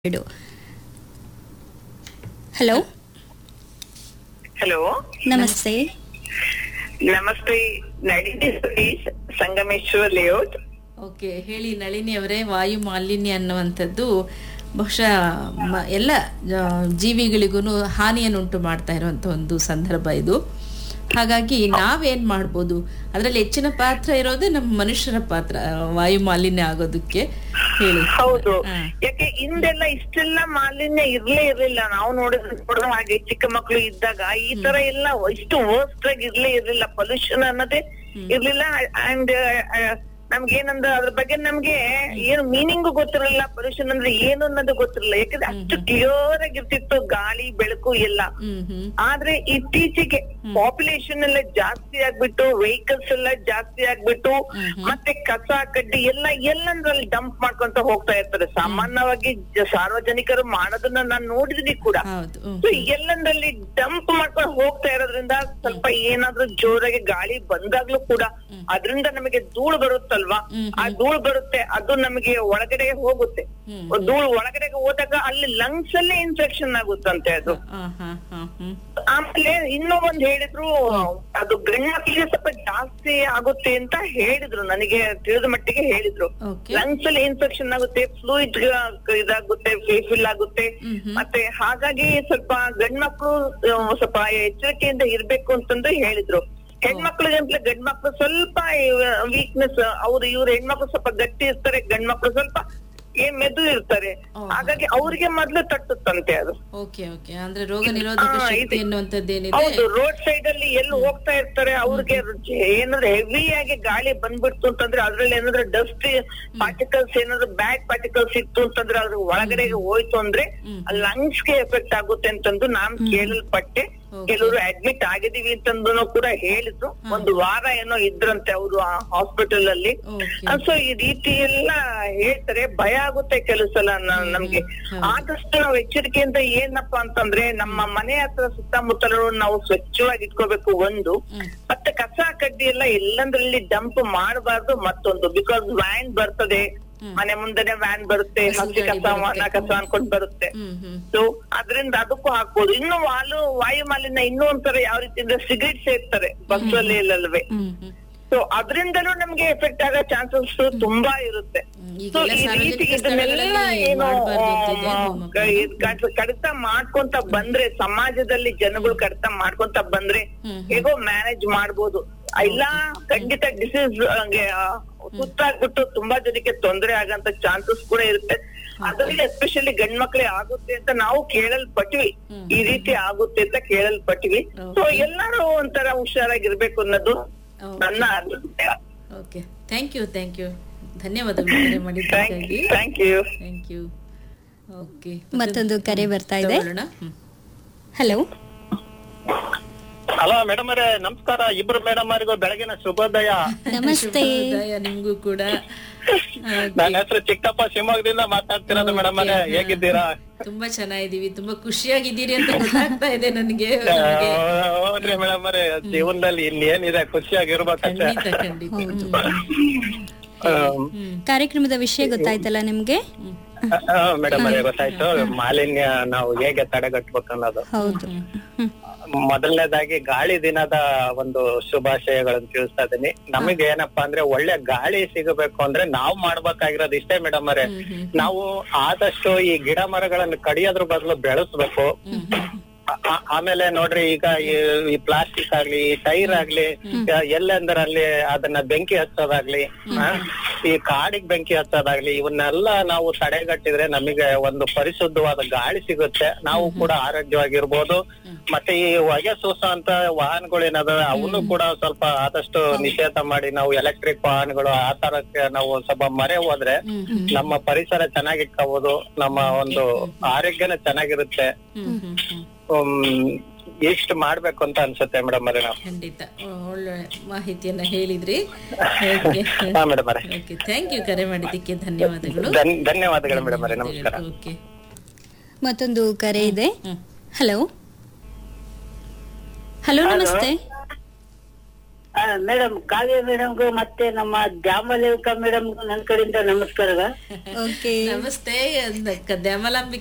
ಎರಡು hello hello ನಮಸ್ತೆ ನಮಸ್ತೆ ನಳಿನಿ ಸತೀಶ್ ಸಂಗಮೇಶ್ವರ್ ಲೇಔಟ್ ಓಕೆ ಹೇಳಿ ನಳಿನಿ ಅವರೇ ವಾಯು ಮಾಲಿನ್ಯ ಅನ್ನುವಂಥದ್ದು ಬಹುಶಃ ಮ- ಎಲ್ಲ ಆ, ಜೀವಿಗಳಿಗೂ ಹಾನಿಯನ್ನುಂಟು ಮಾಡ್ತಾ ಇರುವಂಥ ಒಂದು ಸಂದರ್ಭ ಇದು ಹಾಗಾಗಿ ನಾವೇನ್ ಮಾಡ್ಬೋದು ಅದರಲ್ಲಿ ಹೆಚ್ಚಿನ ಪಾತ್ರ ಇರೋದೇ ನಮ್ಮ ಮನುಷ್ಯರ ಪಾತ್ರ ಆ, ವಾಯು ಮಾಲಿನ್ಯ ಆಗೋದಕ್ಕೆ ಹೇಳಿ ಹೌದು ಹಾ. ಯಾಕೆ ಹಿಂದೆಲ್ಲ ಇಷ್ಟೆಲ್ಲ ಮಾಲಿನ್ಯ ಇರ್ಲೇ ಇರ್ಲಿಲ್ಲ ನಾವು ನೋಡಿದ್ರೆ ನೋಡೋ ಹಾಗೆ ಚಿಕ್ಕ ಮಕ್ಕಳು ಇದ್ದಾಗ ಈ ತರ ಎಲ್ಲ ಇಷ್ಟು ವರ್ಸ್ಟ್ ಆಗಿ ಇರ್ಲೇ ಇರ್ಲಿಲ್ಲ ಪೊಲ್ಯೂಷನ್ ಅನ್ನೋದೇ ಇರ್ಲಿಲ್ಲ ಅಂಡ್ ನಮ್ಗೆ ಏನಂದ್ರೆ ಅದ್ರ ಬಗ್ಗೆ ನಮ್ಗೆ ಏನು ಮೀನಿಂಗ್ ಗೊತ್ತಿರಲಿಲ್ಲ ಪೊಲ್ಯೂಷನ್ ಅಂದ್ರೆ ಏನು ಅನ್ನೋದು ಗೊತ್ತಿರಲಿಲ್ಲ ಯಾಕಂದ್ರೆ ಅಷ್ಟು ಕ್ಲಿಯರ್ ಆಗಿರ್ತಿತ್ತು ಗಾಳಿ ಬೆಳಕು ಎಲ್ಲ ಹ್ಮ್ ಹ್ಮ್ ಆದ್ರೆ ಇತ್ತೀಚೆಗೆ ಪಾಪ್ಯುಲೇಷನ್ ಎಲ್ಲ ಜಾಸ್ತಿ ಆಗ್ಬಿಟ್ಟು ವೆಹಿಕಲ್ಸ್ ಎಲ್ಲ ಜಾಸ್ತಿ ಆಗ್ಬಿಟ್ಟು ಮತ್ತೆ ಕಸ ಕಡ್ಡಿ ಎಲ್ಲ ಎಲ್ಲಂದ್ರಲ್ಲಿ ಡಂಪ್ ಮಾಡ್ಕೊಂತ ಹೋಗ್ತಾ ಇರ್ತಾರೆ ಸಾಮಾನ್ಯವಾಗಿ ಜ- ಸಾರ್ವಜನಿಕರು ಮಾಡೋದನ್ನ ನಾನ್ ನೋಡಿದೀನಿ ಕೂಡ ಹೌದು ಹ್ಮ್. So ಎಲ್ಲಂದ್ರಲ್ಲಿ ಡಂಪ್ ಮಾಡ್ಕೊಂಡು ಹೋಗ್ತಾ ಇರೋದ್ರಿಂದ ಸ್ವಲ್ಪ ಏನಾದ್ರೂ ಜೋರಾಗಿ ಗಾಳಿ ಬಂದಾಗ್ಲೂ ಕೂಡ ಅದರಿಂದ ನಮಗೆ ಧೂಳು ಬರುತ್ತಲ್ವಾ ಆ ಧೂಳು ಬರುತ್ತೆ ಅದು ನಮಗೆ ಒಳಗಡೆ ಹೋಗುತ್ತೆ ಧೂಳು ಒಳಗಡೆ ಹೋದಾಗ ಅಲ್ಲಿ ಲಂಗ್ಸ್ ಅಲ್ಲೇ ಇನ್ಫೆಕ್ಷನ್ ಆಗುತ್ತಂತೆ ಅದು ಆ, ಹಾ ಹಾ ಹ್ಮ್ ಆಮೇಲೆ ಇನ್ನೂ ಒಂದ್ ಹೇಳಿದ್ರು ಅದು ಗಂಡ್ಮಕ್ಳಿಗೆ ಸ್ವಲ್ಪ ಜಾಸ್ತಿ ಆಗುತ್ತೆ ಅಂತ ಹೇಳಿದ್ರು ನನಗೆ ತಿಳಿದ ಮಟ್ಟಿಗೆ ಹೇಳಿದ್ರು ಓಕೆ ಲಂಗ್ಸ್ ಅಲ್ಲಿ ಇನ್ಫೆಕ್ಷನ್ ಆಗುತ್ತೆ ಫ್ಲೂಯಿಡ್ ಇದಾಗುತ್ತೆ ಫಿಲ್ ಆಗುತ್ತೆ ಮತ್ತೆ ಹಾಗಾಗಿ ಸ್ವಲ್ಪ ಗಂಡ್ಮಕ್ಳು ಆ, ಸ್ವಲ್ಪ ಎಚ್ಚರಿಕೆಯಿಂದ ಇರ್ಬೇಕು ಅಂತಂದು ಹೇಳಿದ್ರು ಹೆಣ್ಮಕ್ಳಿಗಂತಲೇ ಗಂಡ್ಮಕ್ಳು ಸ್ವಲ್ಪ ವೀಕ್ನೆಸ್ ಅವ್ರು ಇವ್ರು ಹೆಣ್ಮಕ್ಳು ಸ್ವಲ್ಪ ಗಟ್ಟಿ ಇರ್ತಾರೆ ಗಂಡ್ಮಕ್ಳು ಸ್ವಲ್ಪ ಏನ್ ಮೆದು ಇರ್ತಾರೆ ಹಾಗಾಗಿ ಅವ್ರಿಗೆ ಮೊದ್ಲು ತಟ್ಟುತ್ತಂತೆ ಅದು ಓಕೆ ಓಕೆ ಅಂದ್ರೆ ರೋಗ ನಿರೋಧಕ ಆ, ಶಕ್ತಿ ಇದೆ. ಎನ್ನುವಂಥದ್ದೇನಿದೆ ಹೌದು ರೋಡ್ ಸೈಡ್ ಅಲ್ಲಿ ಎಲ್ಲಿ ಹೋಗ್ತಾ ಇರ್ತಾರೆ ಅವ್ರಿಗೆ ಏನಾದ್ರು ಹೆವಿ ಆಗಿ ಗಾಳಿ ಬಂದ್ಬಿಡ್ತು ಅಂತಂದ್ರೆ ಅದ್ರಲ್ಲಿ ಏನಾದ್ರು ಡಸ್ಟ್ ಪಾರ್ಟಿಕಲ್ಸ್ ಏನಾದ್ರು ಬ್ಯಾಡ್ ಪಾರ್ಟಿಕಲ್ಸ್ ಇತ್ತು ಅಂತಂದ್ರೆ ಅದ್ರ ಒಳಗಡೆ ಹೋಯ್ತು ಅಂದ್ರೆ ಲಂಗ್ಸ್ ಗೆ ಎಫೆಕ್ಟ್ ಆಗುತ್ತೆ ಅಂತಂದು ನಾನ್ ಕೇಳಲ್ಪಟ್ಟೆ ಕೆಲವರು ಅಡ್ಮಿಟ್ ಆಗಿದೀವಿ ಅಂತಂದು ಕೂಡ ಹೇಳಿದ್ರು ಒಂದು ವಾರ ಏನೋ ಇದ್ರಂತೆ ಅವರು ಆ ಹಾಸ್ಪಿಟಲ್ ಅಲ್ಲಿ ಓಕೆ ಸೊ ಈ ರೀತಿ ಎಲ್ಲ ಹೇಳ್ತಾರೆ ಭಯ ಆಗುತ್ತೆ ಕೆಲವು ಸಲ ನ- ನಮ್ಗೆ ಆದಷ್ಟು ನಾವು ಎಚ್ಚರಿಕೆಯಿಂದ ಏನಪ್ಪಾ ಅಂತಂದ್ರೆ ನಮ್ಮ ಮನೆ ಹತ್ರ ಸುತ್ತಮುತ್ತಲು ನಾವು ಸ್ವಚ್ಛವಾಗಿ ಇಟ್ಕೋಬೇಕು ಒಂದು ಮತ್ತೆ ಕಸ ಕಡ್ಡಿ ಎಲ್ಲ ಎಲ್ಲಂದ್ರಲ್ಲಿ ಡಂಪ್ ಮಾಡಬಾರ್ದು ಮತ್ತೊಂದು ಬಿಕಾಸ್ ವ್ಯಾನ್ ಬರ್ತದೆ ಮನೆ ಮುಂದೆನೆ ವ್ಯಾನ್ ಬರುತ್ತೆ ಹಸಿ ಕಸ ಒಣ ಕಸ ಅನ್ಕೊಂಡ್ ಬರುತ್ತೆ ಹ್ಮ್ ಹ್ಮ್ ಸೊ ಅದರಿಂದ ಅದಕ್ಕೂ ಹಾಕ್ಬೋದು ಇನ್ನು ವಾಲು ವಾಯು ಮಾಲಿನ್ಯ ಇನ್ನೂ ಒಂಥರ ಯಾವ ರೀತಿ ಅಂದ್ರೆ ಸಿಗರೇಟ್ ಸೇರ್ತಾರೆ ಬಸ್ ಅಲ್ಲಿ ಇಲ್ಲಲ್ವೇ ಹ್ಮ್ ಹ್ಮ್ ಸೊ ಅದರಿಂದಲೂ ನಮ್ಗೆ ಎಫೆಕ್ಟ್ ಆಗೋ ಚಾನ್ಸಸ್ ತುಂಬಾ ಇರುತ್ತೆ ಹ್ಮ್, ಸೊ ಈಗೆಲ್ಲ ಈ ರೀತಿ ಸಾರ್ವಜನಿಕ ಇದನ್ನೆಲ್ಲ ಸ್ಥಳಗಳಲ್ಲಿ ಏನು ಮಾಡ್ಬಾರ್ದು ಅಂತಿದೆ ಆ, ಧೂಮಪಾನ. ಕ- ಇದ್ ಕಡ್- ಕಡಿತ ಮಾಡ್ಕೊಂತ ಬಂದ್ರೆ ಸಮಾಜದಲ್ಲಿ ಜನಗಳು ಕಡಿತ ಮಾಡ್ಕೊಂತ ಬಂದ್ರೆ ಹೇಗೋ ಮ್ಯಾನೇಜ್ ಮಾಡ್ಬೋದು ಇಲ್ಲ ಖಂಡಿತ ಡಿಸೀಸ್ ಸುತ್ತಾಗ್ಬಿಟ್ಟು ತುಂಬಾ ಜನಕ್ಕೆ ತೊಂದರೆ ಆಗಂತ ಚಾನ್ಸಸ್ ಕೂಡ ಇರುತ್ತೆ ಅದರಲ್ಲಿ ಎಸ್ಪೆಷಲಿ ಗಂಡ್ ಮಕ್ಳೇ ಆಗುತ್ತೆ ಅಂತ ನಾವು ಕೇಳಲ್ಪಟ್ವಿ ಈ ರೀತಿ ಆಗುತ್ತೆ ಅಂತ ಕೇಳಲ್ಪಟ್ವಿ ಸೊ ಎಲ್ಲರೂ ಒಂಥರ ಹುಷಾರಾಗಿರ್ಬೇಕು ಅನ್ನೋದು ನನ್ನ ಅಭಿಪ್ರಾಯ okay thank you thank you ಧನ್ಯವಾದಗಳು ಕರೆ ಮಾಡಿದ್ದಕ್ಕಾಗಿ thank you thank you okay ಮತ್ತೊಂದು ಕರೆ ಬರ್ತಾ ಇದೆ ತಗೊಳ್ಳೋಣ ಹ್ಮ್. ಹಲೋ ಹಲೋ ಮೇಡಮ್ ಅವರೇ ನಮಸ್ಕಾರ ಇಬ್ರು ಮೇಡಮ್ ಅವರಿಗೂ ಬೆಳಗಿನ ಶುಭೋದಯ ನಮಸ್ತೆ ಶುಭೋದಯ ನಿಮ್ಗೂ ಕೂಡ ನನ್ನ ಹೆಸರು ಚಿಕ್ಕಪ್ಪ ಶಿವಮೊಗ್ಗದಿಂದ ಮಾತಾಡ್ತಿರೋದು ಮೇಡಮ್ ಅವರೇ ಹೇಗಿದ್ದೀರಾ ತುಂಬಾ ಚೆನ್ನಾಗಿದ್ದೀವಿ ತುಂಬಾ ಖುಷಿಯಾಗಿದ್ದೀರಿ ಅಂತ ಗೊತ್ತಾಗ್ತಾ ಇದೆ ನನಗೆ ಆ, ಹೌದ್ರಿ ಮೇಡಮ್ ಅವರೇ ಜೀವನದಲ್ಲಿ ಇನ್ನೇನಿದೆ ಖುಷಿಯಾಗಿರ್ಬೇಕಷ್ಟೇ ಖಂಡಿತ ಖಂಡಿತ ಹ್ಮ್. ಕಾರ್ಯಕ್ರಮದ ವಿಷಯ ಗೊತ್ತಾಯ್ತಲ್ಲ ನಿಮ್ಗೆ ಮೇಡಮ್ ಅವರೇ ಗೊತ್ತಾಯ್ತು ಮಾಲಿನ್ಯ ನಾವು ಹೇಗೆ ತಡೆಗಟ್ಬೇಕು ಅನ್ನೋದು ಹೌದು ಹ್ಮ್. ಮೊದಲನೇದಾಗಿ ಗಾಳಿ ದಿನದ ಒಂದು ಶುಭಾಶಯಗಳನ್ನು ತಿಳಿಸ್ತಾ ಇದೀನಿ ನಮಗೆ ಏನಪ್ಪಾ ಅಂದ್ರೆ ಒಳ್ಳೆ ಗಾಳಿ ಸಿಗಬೇಕು ಅಂದ್ರೆ ನಾವು ಮಾಡ್ಬೇಕಾಗಿರೋದು ಇಷ್ಟೇ ಮೇಡಮ್ ಅವರೇ ನಾವು ಆದಷ್ಟು ಈ ಗಿಡ ಮರಗಳನ್ನು ಕಡಿಯೋದ್ರ ಬದಲು ಬೆಳೆಸ್ಬೇಕು ಆ- ಆ- ಆಮೇಲೆ ನೋಡ್ರಿ ಈಗ ಈ- ಈ ಪ್ಲಾಸ್ಟಿಕ್ ಆಗ್ಲಿ ಈ ಟೈರ್ ಆಗ್ಲಿ ಯ- ಎಲ್ಲೆಂದರಲ್ಲಿ ಅದನ್ನ ಬೆಂಕಿ ಹಚ್ಚೋದಾಗ್ಲಿ ಆ, ಈ ಕಾಡಿಗೆ ಬೆಂಕಿ ಹಚ್ಚೋದಾಗ್ಲಿ ಇವನ್ನೆಲ್ಲ ನಾವು ತಡೆಗಟ್ಟಿದ್ರೆ ನಮಗೆ ಒಂದು ಪರಿಶುದ್ಧವಾದ ಗಾಳಿ ಸಿಗುತ್ತೆ ನಾವು ಕೂಡ ಆರೋಗ್ಯವಾಗಿರ್ಬೋದು ಮತ್ತೆ ಈ ಹೊಗೆ ಸೂಸುವಂತ ವಾಹನಗಳು ಏನದಾವೆ ಅವನು ಕೂಡ ಸ್ವಲ್ಪ ಆದಷ್ಟು ನಿಷೇಧ ಮಾಡಿ ನಾವು ಎಲೆಕ್ಟ್ರಿಕ್ ವಾಹನಗಳು ಆ ತರಕ್ಕೆ ನಾವು ಸ್ವಲ್ಪ ಮರೆ ಹೋದ್ರೆ ನಮ್ಮ ಪರಿಸರ ಚೆನ್ನಾಗಿಟ್ಕೋಬಹುದು ನಮ್ಮ ಒಂದು ಆರೋಗ್ಯನ ಚೆನ್ನಾಗಿರುತ್ತೆ ಹ್ಮ್ ಹ್ಮ್ ಹ್ಮ್ ಹ್ಮ್, ಇಷ್ಟು ಮಾಡ್ಬೇಕು ಅಂತ ಅನ್ಸುತ್ತೆ ಮೇಡಮ್ ಅವರೇ ನಾವು ಖಂಡಿತ ಒಳ್ಳೆ ಮಾಹಿತಿಯನ್ನ ಹೇಳಿದ್ರಿ ಓಕೆ ಹಾ ಮೇಡಮ್ ಅವರೇ ಓಕೆ ಥ್ಯಾಂಕ್ ಯು ಕರೆ ಮಾಡಿದ್ದಕ್ಕೆ ಧನ್ಯವಾದಗಳು ಧನ್- ಧನ್ಯವಾದಗಳು ಮೇಡಮ್ ಅವರೇ ನಮಸ್ಕಾರ ಓಕೆ ಮತ್ತೊಂದು ಕರೆ ಇದೆ ಹಲೋ ಹಲೋ ನಮಸ್ತೆ ಮೇಡಮ್ ಕಾವ್ಯ ಮೇಡಮ್ಗೂ ಮತ್ತೆ ನಮ್ಮ ದ್ಯಾಮಲೇವಿಕಾ ಮೇಡಮ್ ನನ್ನ ಕಡೆಯಿಂದ ನಮಸ್ಕಾರ ಓಕೆ ನಮಸ್ತೆ ದ್ಯಾಮಲಾಂಬಿಕಾ